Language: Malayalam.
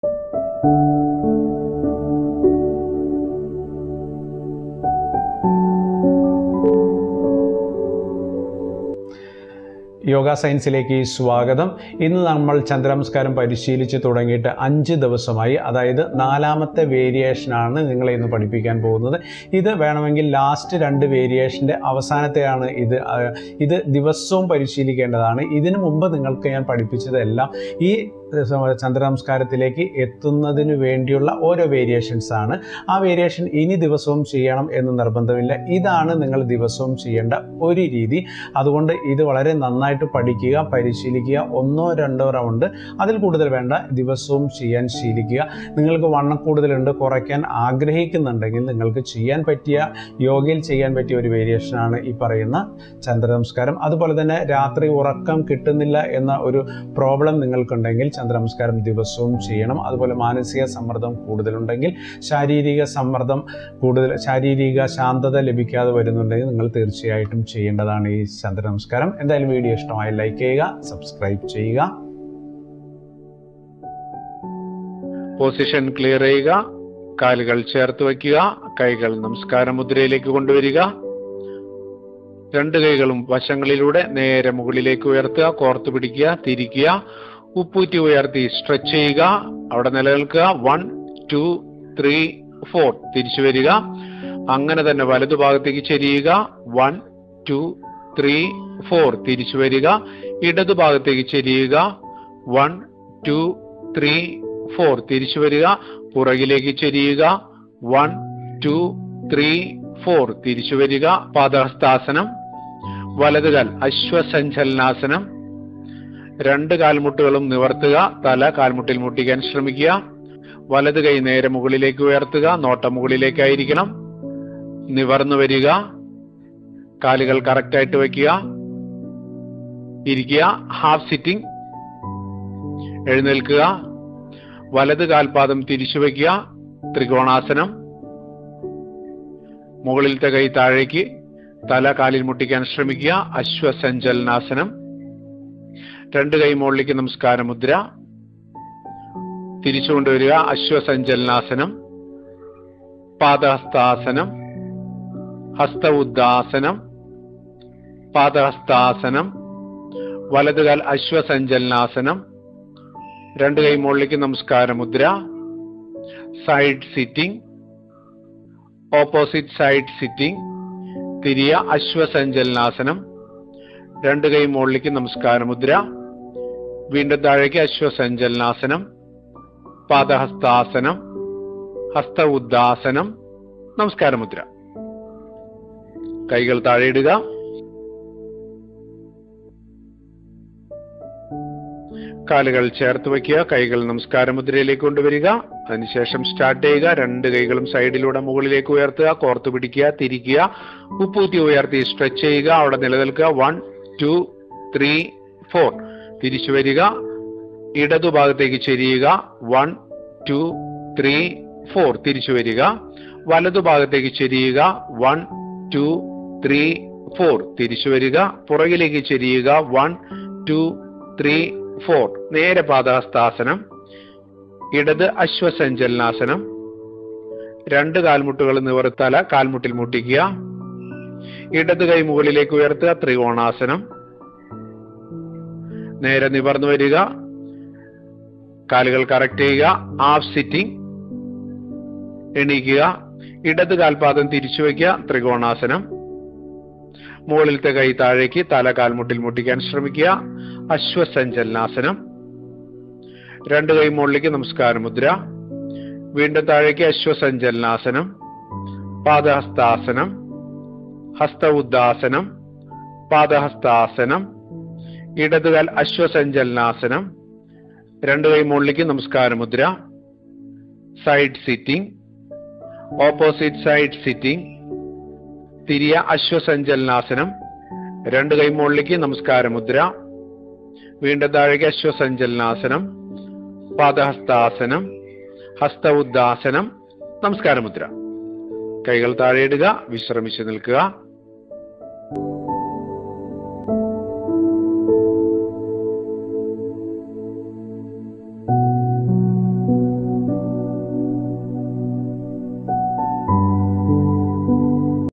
യോഗ സയൻസിലേക്ക് സ്വാഗതം ഇന്ന് നമ്മൾ ചന്ദ്രനമസ്കാരം പരിശീലിച്ച് തുടങ്ങിയിട്ട് അഞ്ച് ദിവസമായി അതായത് നാലാമത്തെ വേരിയേഷനാണ് നിങ്ങളെ ഇന്ന് പഠിപ്പിക്കാൻ പോകുന്നത് ഇത് വേണമെങ്കിൽ ലാസ്റ്റ് രണ്ട് വേരിയേഷൻ്റെ അവസാനത്തെയാണ് ഇത് ആ, ഇത് ദിവസവും പരിശീലിക്കേണ്ടതാണ് ഇതിനു മുമ്പ് നിങ്ങൾക്ക് ഞാൻ പഠിപ്പിച്ചതെല്ലാം ഈ ചന്ദ്രനമസ്കാരത്തിലേക്ക് എത്തുന്നതിന് വേണ്ടിയുള്ള ഓരോ വേരിയേഷൻസ് ആണ് ആ വേരിയേഷൻ ഇനി ദിവസവും ചെയ്യണം എന്ന് നിർബന്ധമില്ല ഇതാണ് നിങ്ങൾ ദിവസവും ചെയ്യേണ്ട ഒരു രീതി അതുകൊണ്ട് ഇത് വളരെ നന്നായിട്ട് പഠിക്കുക പരിശീലിക്കുക ഒന്നോ രണ്ടോ റൗണ്ട് അതിൽ കൂടുതൽ വേണ്ട ദിവസവും ചെയ്യാൻ ശീലിക്കുക നിങ്ങൾക്ക് വണ്ണം കൂടുതലുണ്ട് കുറയ്ക്കാൻ ആഗ്രഹിക്കുന്നുണ്ടെങ്കിൽ നിങ്ങൾക്ക് ചെയ്യാൻ പറ്റിയ യോഗയിൽ ചെയ്യാൻ പറ്റിയ ഒരു വേരിയേഷനാണ് ഈ പറയുന്ന ചന്ദ്രനമസ്കാരം അതുപോലെ തന്നെ രാത്രി ഉറക്കം കിട്ടുന്നില്ല എന്ന ഒരു പ്രോബ്ലം നിങ്ങൾക്കുണ്ടെങ്കിൽ ചന്ദ്രനമസ്കാരം ദിവസവും ചെയ്യണം അതുപോലെ മാനസിക സമ്മർദ്ദം കൂടുതലുണ്ടെങ്കിൽ ശാരീരിക സമ്മർദ്ദം കൂടുതൽ ശാരീരിക ശാന്തത ലഭിക്കാതെ വരുന്നുണ്ടെങ്കിൽ നിങ്ങൾ തീർച്ചയായിട്ടും ചെയ്യേണ്ടതാണ് ഈ ചന്ദ്രനമസ്കാരം എന്തായാലും വീഡിയോ ഇഷ്ടമായി ലൈക്ക് ചെയ്യുക സബ്സ്ക്രൈബ് ചെയ്യുക പൊസിഷൻ ക്ലിയർ ചെയ്യുക കാലുകൾ ചേർത്ത് വയ്ക്കുക കൈകൾ നമസ്കാര മുദ്രയിലേക്ക് കൊണ്ടുവരിക രണ്ട് കൈകളും വശങ്ങളിലൂടെ നേരെ മുകളിലേക്ക് ഉയർത്തുക കോർത്ത് പിടിക്കുക തിരിക്കുക ഉപ്പൂറ്റി ഉയർത്തി സ്ട്രെച്ച് ചെയ്യുക അവിടെ നിലനിൽക്കുക വൺ ടു ത്രീ ഫോർ തിരിച്ചു വരിക അങ്ങനെ തന്നെ വലതുഭാഗത്തേക്ക് ചെരിയുക വൺ ടു ത്രീ ഫോർ തിരിച്ചു വരിക ഇടതുഭാഗത്തേക്ക് ചെരിയുക വൺ ടു ത്രീ ഫോർ തിരിച്ചു വരിക പുറകിലേക്ക് ചെരിയുക വൺ ടു ത്രീ ഫോർ തിരിച്ചു വരിക പാദഹസ്താസനം വലതുകാൽ അശ്വസഞ്ചലനാസനം രണ്ട് കാൽമുട്ടുകളും നിവർത്തുക തല കാൽമുട്ടിൽ മുട്ടിക്കാൻ ശ്രമിക്കുക വലത് കൈ നേരെ മുകളിലേക്ക് ഉയർത്തുക നോട്ടം മുകളിലേക്കായിരിക്കണം നിവർന്നു വരിക കാലുകൾ കറക്റ്റ് ആയിട്ട് വെക്കുക ഇരിക്കുക ഹാഫ് സിറ്റിംഗ് എഴുന്നേൽക്കുക വലത് കാൽപാദം തിരിച്ചു വയ്ക്കുക ത്രികോണാസനം മുകളിലത്തെ കൈ താഴേക്ക് തല കാലിൽ മുട്ടിക്കാൻ ശ്രമിക്കുക അശ്വസഞ്ചലനാസനം രണ്ട് കൈ മുകളിലേക്ക് നമസ്കാര മുദ്ര തിരിച്ചു കൊണ്ടുവരിക അശ്വസഞ്ചലനാസനം പാദഹസ്താസനം ഹസ്ത ഉദ്ദാസനം പാദഹസ്താസനം വലതുകാൽ അശ്വസഞ്ചലനാസനം രണ്ട് കൈ മുകളിലേക്ക് നമസ്കാര മുദ്ര side sitting opposite side sitting തിരിയ അശ്വസഞ്ചലനാസനം രണ്ട് കൈ മുകളിലേക്ക് നമസ്കാര മുദ്ര വീണ്ടും താഴേക്ക് അശ്വസഞ്ചലനാസനം പാദഹസ്താസനം ഹസ്ത ഉദ്ദാസനം നമസ്കാര മുദ്ര കൈകൾ താഴെയിടുക കാലുകൾ ചേർത്ത് വയ്ക്കുക കൈകൾ നമസ്കാര മുദ്രയിലേക്ക് കൊണ്ടുവരിക അതിനുശേഷം സ്റ്റാർട്ട് ചെയ്യുക രണ്ട് കൈകളും സൈഡിലൂടെ മുകളിലേക്ക് ഉയർത്തുക കോർത്ത് പിടിക്കുക തിരിക്കുക ഉപ്പൂത്തി ഉയർത്തി സ്ട്രെച്ച് ചെയ്യുക അവിടെ നിലനിൽക്കുക വൺ ടു ത്രീ ഫോർ തിരിച്ചു വരിക ഇടതുഭാഗത്തേക്ക് ചെരിയുക വൺ ടു ത്രീ ഫോർ തിരിച്ചു വരിക വലതുഭാഗത്തേക്ക് ചെരിയുക വൺ ടു ത്രീ ഫോർ തിരിച്ചു വരിക പുറകിലേക്ക് ചെരിയുക വൺ ടു ത്രീ ഫോർ നേരെ പാദഹസ്താസനം ഇടത് അശ്വസഞ്ചലനാസനം രണ്ട് കാൽമുട്ടുകൾ നിവർത്തല കാൽമുട്ടിൽ മുട്ടിക്കുക ഇടത് കൈ മുകളിലേക്ക് ഉയർത്തുക ത്രികോണാസനം നേരെ നിവർന്നു വരിക കാലുകൾ കറക്റ്റ് ചെയ്യുക ഹാഫ് സിറ്റിംഗ് എണീക്കുക ഇടത് കാൽപാദം തിരിച്ചു വയ്ക്കുക ത്രികോണാസനം മുകളിലത്തെ കൈ താഴേക്ക് തല കാൽമുട്ടിൽ മുട്ടിക്കാൻ ശ്രമിക്കുക അശ്വസഞ്ചലനാസനം രണ്ട് കൈ മുകളിലേക്ക് നമസ്കാര മുദ്ര വീണ്ടും താഴേക്ക് അശ്വസഞ്ചലനാസനം പാദഹസ്താസനം ഹസ്ത ഉദ്ദാസനം പാദഹസ്താസനം ഇടതുകാൽ അശ്വസഞ്ചലനാസനം രണ്ട് കൈ മുകളിലേക്ക് നമസ്കാര മുദ്ര side sitting opposite side sitting തിരിയ അശ്വസഞ്ചലനാസനം രണ്ട് കൈ മുകളിലേക്ക് നമസ്കാര മുദ്ര വീണ്ടും താഴേക്ക് അശ്വസഞ്ചലനാസനം പാദഹസ്താസനം ഹസ്ത ഉദ്ദാസനം നമസ്കാര മുദ്ര കൈകൾ താഴെയിടുക വിശ്രമിച്ചു നിൽക്കുക